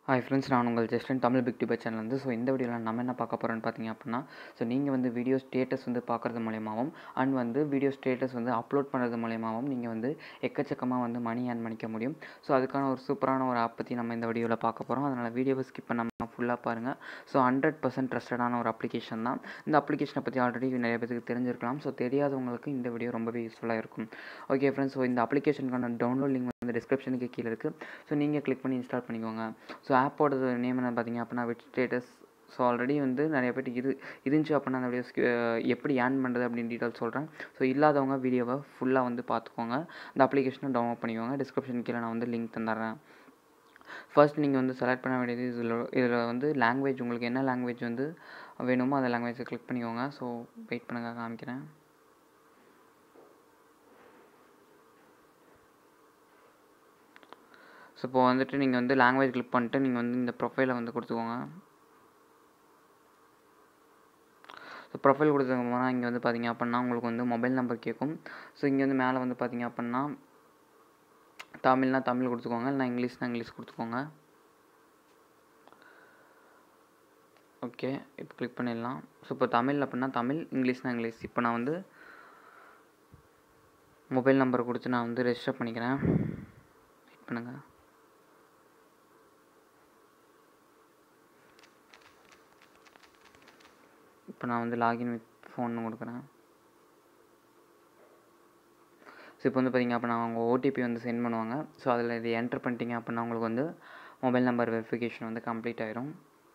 hi friends நான் உங்கள் Justin Tamil big tuber சேனல்லேருந்து ஸோ இந்த வீடியோவில் நம்ம என்ன பார்க்க போகிறோன்னு பார்த்தீங்க அப்படின்னா ஸோ நீங்கள் வந்து வீடியோ ஸ்டேட்டஸ் வந்து பார்க்குறது மூலியமாகவும் அண்ட் வந்து வீடியோ ஸ்டேட்டஸ் வந்து அப்லோட் பண்ணுறது மூலியமாகவும் நீங்கள் வந்து எக்கச்சக்கமாக வந்து மணி ஏர்ன் பண்ணிக்க முடியும் ஸோ அதுக்கான ஒரு சூப்பரான ஒரு ஆப் பற்றி நம்ம இந்த வீடியோவில் பார்க்க போகிறோம் அதனால் வீடியோவை ஸ்கிப் பண்ணாமல் ஃபுல்லாக பாருங்கள் ஸோ ஹண்ட்ரட் பர்சன்ட் ட்ரஸ்டடான ஒரு அப்ளிகேஷன் தான் இந்த அப்ளிகேஷனை பற்றி ஆல்ரெடி நிறைய பேருக்கு தெரிஞ்சிருக்கலாம் ஸோ தெரியாதவங்களுக்கு இந்த வீடியோ ரொம்பவே யூஸ்ஃபுல்லாக இருக்கும் ஓகே ஃப்ரெண்ட்ஸ் ஸோ இந்த அப்ளிகேஷனுக்கான டவுன்லோட் லிங்க் வந்து டிஸ்கிரிப்ஷனுக்கு கீழே இருக்குது ஸோ நீங்கள் கிளிக் பண்ணி இன்ஸ்டால் பண்ணிக்கோங்க ஸோ ஆப்போட நேம் என்ன பார்த்தீங்க அப்படின்னா விட் ஸ்டேட்டஸ் ஸோ ஆல்ரெடி வந்து நிறைய பேருக்கு இது இருந்துச்சு அப்படின்னா அந்த வீடியோஸ் எப்படி ஏர்ன் பண்ணுறது அப்படின்னு டீட்டெயில் சொல்கிறேன் ஸோ இல்லாதவங்க வீடியோவை ஃபுல்லாக வந்து பார்த்துக்கோங்க இந்த அப்ளிகேஷனை டவுன்லோட் பண்ணிக்கோங்க டிஸ்கிரிப்ஷன் கீழே நான் வந்து லிங்க் தந்துடுறேன் ஃபர்ஸ்ட் நீங்கள் வந்து செலக்ட் பண்ண வேண்டியது இதில் இதில் வந்து லாங்குவேஜ் உங்களுக்கு என்ன லாங்குவேஜ் வந்து வேணுமோ அந்த லாங்குவேஜை கிளிக் பண்ணிக்கோங்க ஸோ வெயிட் பண்ணுங்க காமிக்கிறேன் ஸோ இப்போ வந்துட்டு நீங்கள் வந்து லாங்குவேஜ் கிளிக் பண்ணிட்டு நீங்கள் வந்து இந்த ப்ரொஃபைலை வந்து கொடுத்துக்கோங்க ஸோ ப்ரொஃபைல் கொடுத்ததுக்கப்புறம் இங்கே வந்து பார்த்தீங்க அப்படின்னா உங்களுக்கு வந்து மொபைல் நம்பர் கேட்கும் ஸோ இங்கே வந்து மேலே வந்து பார்த்தீங்க அப்படின்னா தமிழ்னா தமிழ் கொடுத்துக்கோங்க இல்லைனா இங்கிலீஷ்னா இங்கிலீஷ் கொடுத்துக்கோங்க ஓகே இப்போ கிளிக் பண்ணிடலாம் ஸோ இப்போ தமிழ் அப்படின்னா தமிழ் இங்கிலீஷ்னா இங்கிலீஷ் இப்போ நான் வந்து மொபைல் நம்பர் கொடுத்து நான் வந்து ரெஜிஸ்டர் பண்ணிக்கிறேன் வெயிட் பண்ணுங்கள் இப்போ நான் வந்து லாகின் வித் ஃபோன் கொடுக்குறேன் ஸோ இப்போ வந்து பார்த்திங்க அப்படின்னா அவங்க ஓடிபி வந்து சென்ட் பண்ணுவாங்க ஸோ அதில் இது என்டர் பண்ணிட்டீங்க அப்படின்னா உங்களுக்கு வந்து மொபைல் நம்பர் வெரிஃபிகேஷன் வந்து கம்ப்ளீட் ஆயிரும்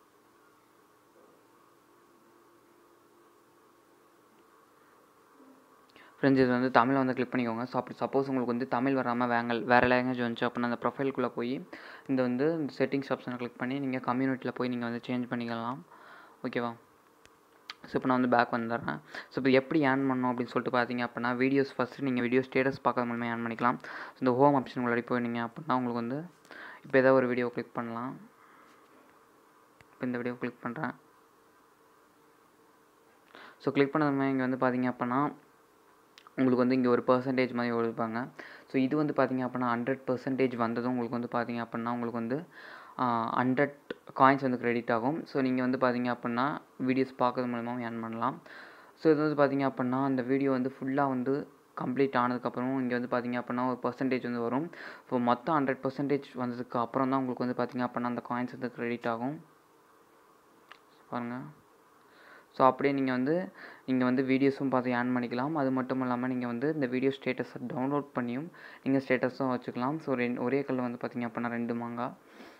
ஃப்ரெண்ட்ஸ் இது வந்து தமிழை வந்து கிளிக் பண்ணிக்கோங்க ஸோ அப்படி சப்போஸ் உங்களுக்கு வந்து தமிழ் வராமல் வேங்க வேறு லாங்குவேஜ் வந்துச்சு அப்படின்னா அந்த ப்ரொஃபைல்குள்ளே போய் இந்த வந்து இந்த செட்டிங்ஸ் ஆப்ஷனை கிளிக் பண்ணி நீங்கள் கம்யூனிட்டியில் போய் நீங்கள் வந்து சேஞ்ச் பண்ணிக்கலாம் ஓகேவா ஸோ இப்போ நான் வந்து பேக் வந்துடுறேன் ஸோ இப்போ எப்படி ஏர்ன் பண்ணணும் அப்படின்னு சொல்லிட்டு பார்த்தீங்க அப்படின்னா வீடியோஸ் ஃபஸ்ட்டு நீங்கள் வீடியோ ஸ்டேட்டஸ் பார்க்கறது மூலமாக ஏர்ன் பண்ணிக்கலாம் ஸோ இந்த ஹோம் ஆப்ஷன் உள்ளாடி போனீங்க அப்படின்னா உங்களுக்கு வந்து இப்போ ஏதாவது ஒரு வீடியோ கிளிக் பண்ணலாம் இப்போ இந்த வீடியோ கிளிக் பண்ணுறேன் ஸோ கிளிக் பண்ணதுமே இங்கே வந்து பார்த்தீங்க அப்படின்னா உங்களுக்கு வந்து இங்கே ஒரு பர்சன்டேஜ் மாதிரி கொடுப்பாங்க ஸோ இது வந்து பார்த்தீங்க அப்படின்னா ஹண்ட்ரட் பர்சன்டேஜ் வந்ததும் உங்களுக்கு வந்து பார்த்தீங்க அப்படின்னா உங்களுக்கு வந்து ஹண்ட்ரட் காயின்ஸ் வந்து க்ரெடிட் ஆகும் ஸோ நீங்கள் வந்து பார்த்தீங்க அப்படின்னா வீடியோஸ் பார்க்கறது மூலமாக ஏர்ன் பண்ணலாம் ஸோ இது வந்து பார்த்தீங்க அப்படின்னா அந்த வீடியோ வந்து ஃபுல்லாக வந்து கம்ப்ளீட் ஆனதுக்கப்புறம் இங்கே வந்து பார்த்தீங்க அப்படின்னா ஒரு பர்சன்டேஜ் வந்து வரும் ஸோ மொத்தம் ஹண்ட்ரட் பர்சன்டேஜ் வந்ததுக்கு அப்புறம் தான் உங்களுக்கு வந்து பார்த்தீங்க அப்படின்னா அந்த காயின்ஸ் வந்து க்ரெடிட் ஆகும் பாருங்கள் ஸோ அப்படியே நீங்கள் வந்து நீங்கள் வந்து வீடியோஸும் பார்த்து ஏர்ன் பண்ணிக்கலாம் அது மட்டும் இல்லாமல் நீங்கள் வந்து இந்த வீடியோ ஸ்டேட்டஸை டவுன்லோட் பண்ணியும் நீங்கள் ஸ்டேட்டஸும் வச்சுக்கலாம் ஸோ ரெண்டு ஒரே கல் வந்து பார்த்திங்க அப்படின்னா ரெண்டு மாங்காய்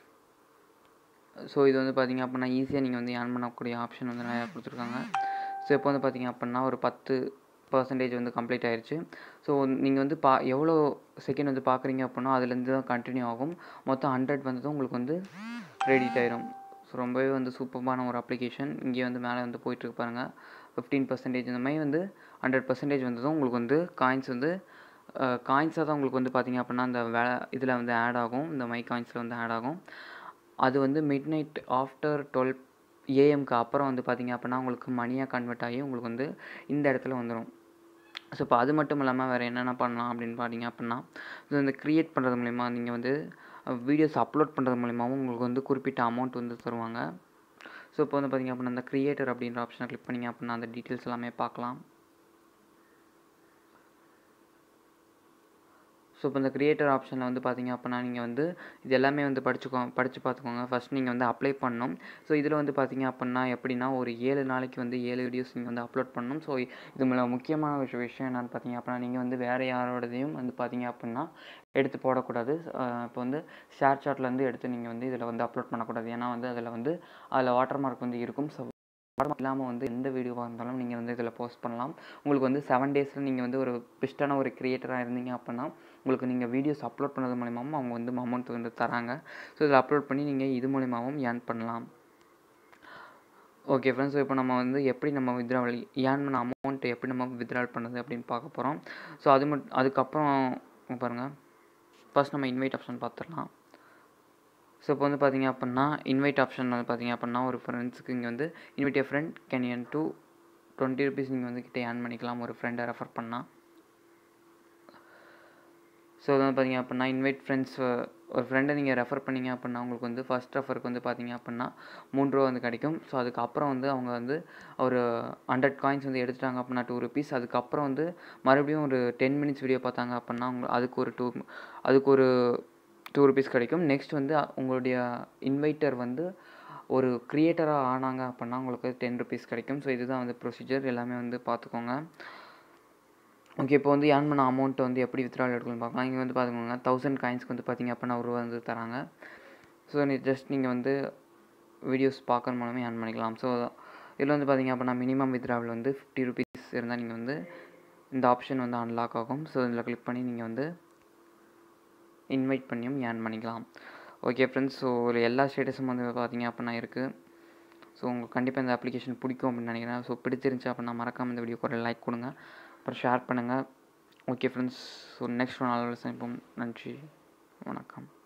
ஸோ இது வந்து பார்த்திங்க அப்படின்னா ஈஸியாக நீங்கள் வந்து ஏர்ன் பண்ணக்கூடிய ஆப்ஷன் வந்து நிறையா கொடுத்துருக்காங்க ஸோ இப்போ வந்து பார்த்திங்க அப்படின்னா ஒரு பத்து பர்சன்டேஜ் வந்து கம்ப்ளீட் ஆயிடுச்சு ஸோ நீங்கள் வந்து பா எவ்வளோ செகண்ட் வந்து பார்க்குறீங்க அப்படின்னா அதுலேருந்து தான் கண்டினியூ ஆகும் மொத்தம் ஹண்ட்ரட் வந்ததும் உங்களுக்கு வந்து கிரெடிட் ஆயிரும் ஸோ ரொம்பவே வந்து சூப்பரான ஒரு அப்ளிகேஷன் இங்கே வந்து மேலே வந்து போயிட்டுருக்கு பாருங்கள் ஃபிஃப்டீன் பர்சன்டேஜ் இந்த மாதிரி வந்து ஹண்ட்ரட் பர்சன்டேஜ் வந்ததும் உங்களுக்கு வந்து காயின்ஸ் வந்து காயின்ஸாக தான் உங்களுக்கு வந்து பார்த்திங்க அப்படின்னா அந்த வே இதில் வந்து ஆட் ஆகும் இந்த மை காயின்ஸில் வந்து ஆட் ஆகும் அது வந்து மிட் நைட் ஆஃப்டர் டுவெல் ஏஎம்க்கு அப்புறம் வந்து பார்த்திங்க அப்படின்னா உங்களுக்கு மணியாக கன்வெர்ட் ஆகி உங்களுக்கு வந்து இந்த இடத்துல வந்துடும் ஸோ இப்போ அது மட்டும் இல்லாமல் வேறு என்னென்ன பண்ணலாம் அப்படின்னு பார்த்தீங்க அப்படின்னா இது இந்த க்ரியேட் பண்ணுறது மூலிமா நீங்கள் வந்து வீடியோஸ் அப்லோட் பண்ணுறது மூலிமாவும் உங்களுக்கு வந்து குறிப்பிட்ட அமௌண்ட் வந்து தருவாங்க ஸோ இப்போ வந்து பார்த்திங்க அப்படின்னா அந்த க்ரியேட்டர் அப்படின்ற ஆப்ஷனை கிளிக் பண்ணிங்க அப்படின்னா அந்த டீட்டெயில்ஸ் எல்லாமே பார்க்கலாம் ஸோ இப்போ இந்த க்ரியேட்டர் ஆப்ஷனில் வந்து பார்த்திங்க அப்படின்னா நீங்கள் வந்து இது எல்லாமே வந்து படிச்சுக்கோ படித்து பார்த்துக்கோங்க ஃபஸ்ட் நீங்கள் வந்து அப்ளை பண்ணணும் ஸோ இதில் வந்து பார்த்திங்க அப்படின்னா எப்படின்னா ஒரு ஏழு நாளைக்கு வந்து ஏழு வீடியோஸ் நீங்கள் வந்து அப்லோட் பண்ணணும் ஸோ இது மூலம் முக்கியமான விஷயம் விஷயம் என்னென்னு பார்த்தீங்க அப்படின்னா நீங்கள் வந்து வேறு யாரோடதையும் வந்து பார்த்திங்க அப்படின்னா எடுத்து போடக்கூடாது இப்போ வந்து ஷேர் சாட்லேருந்து எடுத்து நீங்கள் வந்து இதில் வந்து அப்லோட் பண்ணக்கூடாது ஏன்னா வந்து அதில் வந்து அதில் வாட்டர் மார்க் வந்து இருக்கும் ஸோ வாட்டர் இல்லாமல் வந்து எந்த வீடியோவாக இருந்தாலும் நீங்கள் வந்து இதில் போஸ்ட் பண்ணலாம் உங்களுக்கு வந்து செவன் டேஸில் நீங்கள் வந்து ஒரு பெஸ்ட்டான ஒரு க்ரியேட்டராக இருந்தீங்க அப்படின்னா உங்களுக்கு நீங்கள் வீடியோஸ் அப்லோட் பண்ணது மூலிமாவும் அவங்க வந்து அமௌண்ட் வந்து தராங்க ஸோ இதில் அப்லோட் பண்ணி நீங்கள் இது மூலிமாவும் ஏர்ன் பண்ணலாம் ஓகே ஃப்ரெண்ட்ஸ் இப்போ நம்ம வந்து எப்படி நம்ம வித்ட்ராவல் ஏர்ன் பண்ண அமௌண்ட் எப்படி நம்ம வித்ட்ரால் பண்ணுறது அப்படின்னு பார்க்க போகிறோம் ஸோ அது மட்டும் அதுக்கப்புறம் பாருங்கள் ஃபஸ்ட் நம்ம இன்வைட் ஆப்ஷன் பார்த்துடலாம் ஸோ இப்போ வந்து பார்த்திங்க அப்படின்னா இன்வைட் ஆப்ஷன் வந்து பார்த்திங்க அப்படின்னா ஒரு ஃப்ரெண்ட்ஸுக்கு இங்கே வந்து invite a friend can earn two twenty rupees நீங்கள் வந்து கிட்டே ஏர்ன் பண்ணிக்கலாம் ஒரு ஃப்ரெண்டை ரெஃபர் பண்ணால் ஸோ அது வந்து பார்த்தீங்க அப்படின்னா இன்வைட் ஃப்ரெண்ட்ஸ் ஒரு ஃப்ரெண்டை நீங்கள் ரெஃபர் பண்ணீங்க அப்படின்னா உங்களுக்கு வந்து ஃபஸ்ட் ரெஃபருக்கு வந்து பார்த்தீங்க அப்படின்னா மூணு ரூபா வந்து கிடைக்கும் ஸோ அதுக்கப்புறம் வந்து அவங்க வந்து ஒரு ஹண்ட்ரட் காயின்ஸ் வந்து எடுத்துட்டாங்க அப்படின்னா டூ ருபீஸ் அதுக்கப்புறம் வந்து மறுபடியும் ஒரு டென் மினிட்ஸ் வீடியோ பார்த்தாங்க அப்படின்னா அவங்க அதுக்கு ஒரு டூ அதுக்கு ஒரு டூ ருபீஸ் கிடைக்கும் நெக்ஸ்ட் வந்து உங்களுடைய இன்வைட்டர் வந்து ஒரு க்ரியேட்டராக ஆனாங்க அப்படின்னா உங்களுக்கு டென் ருபீஸ் கிடைக்கும் ஸோ இதுதான் வந்து ப்ரொசீஜர் எல்லாமே வந்து பார்த்துக்கோங்க ஓகே இப்போ வந்து ஏர்ன் பண்ண அமௌண்ட்டை வந்து எப்படி வித்ட்ரால் எடுக்கணும்னு பார்க்கலாம் இங்கே வந்து பார்த்துக்கோங்க தௌசண்ட் காயின்ஸ்க்கு வந்து பார்த்தீங்க அப்படின்னா ஒரு ரூபா வந்து தராங்க ஸோ நீ ஜஸ்ட் நீங்கள் வந்து வீடியோஸ் பார்க்கற மூலமே ஏர்ன் பண்ணிக்கலாம் ஸோ இதில் வந்து பார்த்தீங்க அப்படின்னா மினிமம் வித்ட்ராவல் வந்து ஃபிஃப்டி ருபீஸ் இருந்தால் நீங்கள் வந்து இந்த ஆப்ஷன் வந்து அன்லாக் ஆகும் ஸோ இதில் கிளிக் பண்ணி நீங்கள் வந்து இன்வைட் பண்ணியும் ஏர்ன் பண்ணிக்கலாம் ஓகே ஃப்ரெண்ட்ஸ் ஸோ இதில் எல்லா ஸ்டேட்டஸும் வந்து பார்த்தீங்க அப்படின்னா இருக்குது ஸோ உங்களுக்கு கண்டிப்பாக இந்த அப்ளிகேஷன் பிடிக்கும் அப்படின்னு நினைக்கிறேன் ஸோ பிடிச்சிருந்துச்சு அப்படின்னா மறக்காமல் இந்த வீடியோக்கு ஒரு லைக் கொடுங்க அப்புறம் ஷேர் பண்ணுங்கள் ஓகே ஃப்ரெண்ட்ஸ் ஸோ நெக்ஸ்ட் ஒரு நாள் சந்திப்போம் நன்றி வணக்கம்